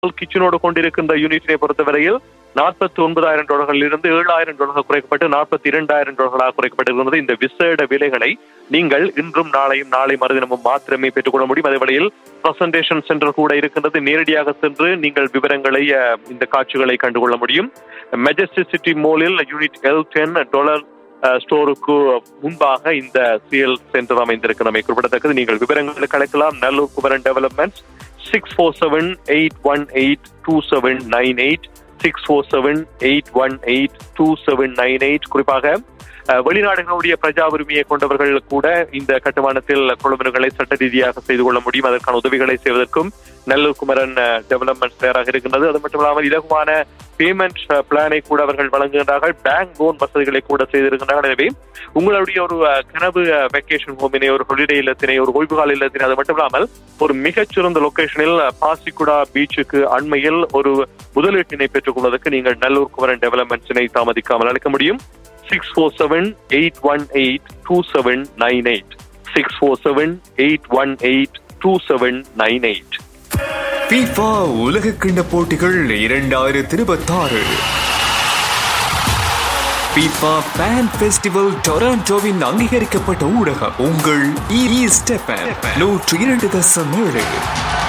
கிச்சனோடு கொண்டிருக்கின்ற யூனிட்டினை பொறுத்தவரையில் நாற்பத்தி ஒன்பதாயிரம் டாலர்களில் இருந்து ஏழாயிரம் டாலர்கள் குறைக்கப்பட்டு நாற்பத்தி இரண்டாயிரம் டாலர்களாக குறைக்கப்பட்டிருக்கிறது இந்த விசேட விலைகளை நீங்கள் இன்றும் நாளையும் நாளை மறுதினமும் மாத்திரமே பெற்றுக்கொள்ள முடியும் அதே வேளையில் பிரசன்டேஷன் சென்டர் கூட இருக்கின்றது நேரடியாக சென்று நீங்கள் விவரங்களை அஹ், இந்த காட்சிகளை கண்டுகொள்ள முடியும் மெஜஸ்டி சிட்டி மோலில் யூனிட் எல் டென் டாலர் ஸ்டோருக்கு முன்பாக இந்த சிஎல் சென்டர் அமைந்திருக்கிறமை குறிப்பிடத்தக்கது நீங்கள் விவரங்களுக்கு அழைக்கலாம் Nallur Kumaran developments six four seven eight one eight two seven nine eight six four seven eight one eight two seven nine eight குறிப்பாக அஹ், வெளிநாடுகளுடைய பிரஜா உரிமையை கொண்டவர்கள் கூட இந்த கட்டுமானத்தில் கொள்முதல்களை சட்ட ரீதியாக செய்து கொள்ள முடியும் அதற்கான உதவிகளை செய்வதற்கும் நல்லூர் குமரன் டெவலப்மெண்ட் தயாராக இருக்கின்றது அது மட்டும் இல்லாமல் இலகுவான பேமெண்ட் பிளானை கூட அவர்கள் வழங்குகின்றார்கள் பேங்க் லோன் வசதிகளை கூட செய்திருக்கின்றார்கள் எனவே உங்களுடைய ஒரு அஹ், கனவு வெக்கேஷன் ஹோமினை ஒரு ஹொலிடே இல்லத்தினை ஒரு ஓய்வுகால இல்லத்தினை அது மட்டும் இல்லாமல் ஒரு மிகச்சிறந்த லொகேஷனில் பாசிக்குடா பீச்சுக்கு அண்மையில் ஒரு முதலீட்டினை பெற்றுக் கொள்வதற்கு நீங்கள் நல்லூர் குமரன் டெவலப்மெண்ட்ஸினை தாமதிக்காமல் அழைக்க முடியும் six four seven eight one eight two seven nine eight six four seven eight one eight two seven nine eight FIFA உலக கிண்ண போட்டிகள் இரண்டாயிரத்தி இருபத்தாறு FIFA Fan Festival டொராண்டோவின் அங்கீகரிக்கப்பட்ட ஊடகம் உங்கள் இ ஸ்டெபன் நூற்று இரண்டு தசம் ஏழு